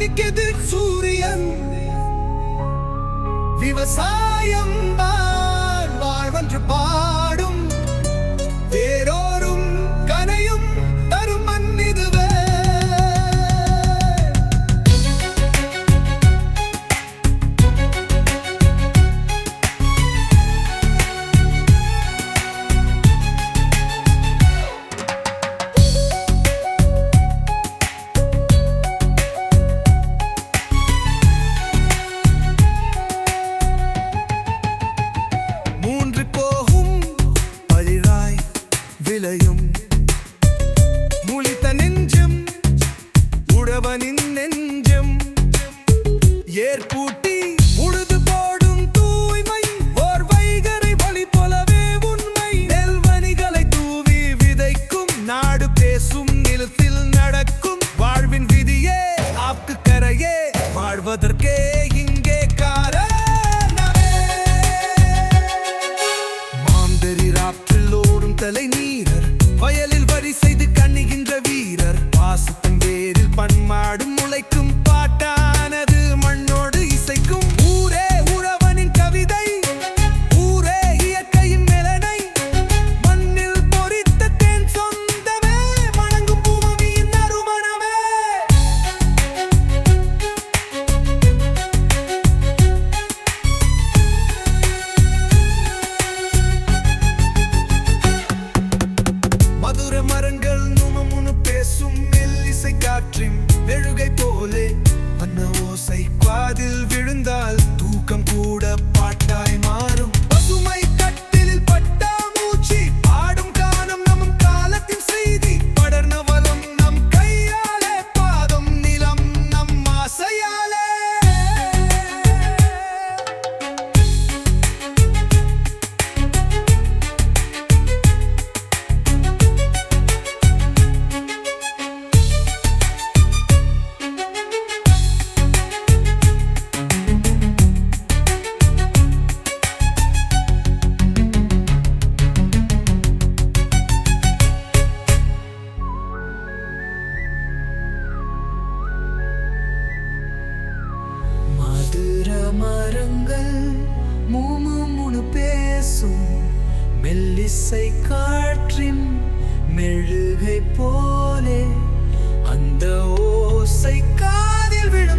உதிக்குது சூரியன் விவசாயம் தான் வாழ்வென்று பாடும் வேரோரும் கனையும் தரும் மண் இதுவே மூன்று போகும் பழிராய் விளையும் முழித்த நெஞ்சம் உழவனின் நெஞ்சம் ஏற்பூட்டி உழுது போடும் தூய்மை ஓர் வைகரை வழி போலவே உண்மை நெல்வனிகளை தூவி விதைக்கும் நாடு பேசும் நிலத்தில் நடக்கும் வாழ்வின் விதியே ஆக்கு கரையே வாழ்வதற்கே இங்கே காரணமே மாந்தரி ராற்றில் ஓடும் தலை நீரர் வயலில் வரி செய்து கண்ணுகின்ற வீரர் பாசத்தின் வேரில் பண்மாடும் முளைக்கும் பாட்டானது மண்ணோடு இசைக்கும் ஊரே உழவனின் கவிதை ஊரே இயற்கையின் மெலனை மண்ணில் பொறித்த தேன் சொந்தமே வணங்கும் பூமியின் நறுமணமே மதுர மரங்கள் நுமமுனு பேசும் மெல்லிசை காற்றின் மெழுகை போலே அன்ன ஓசை காதில் விழுந்தால் தூக்கம் கூட பாட்டாய் மாறும் பசுமை கட்டிலில் பட்டா மூச்சு பாடும் கானம் நம் காலத்தின் செய்தி படர்ன வளம் நம் கையாலே பாதம் நிலம் நம் ஆசையாலே மதுர மரங்கள் மூமுமுனு பேசும் மெல்லிசை காற்றின் மெழுகை போலே அந்த ஓசை காதில் விழும்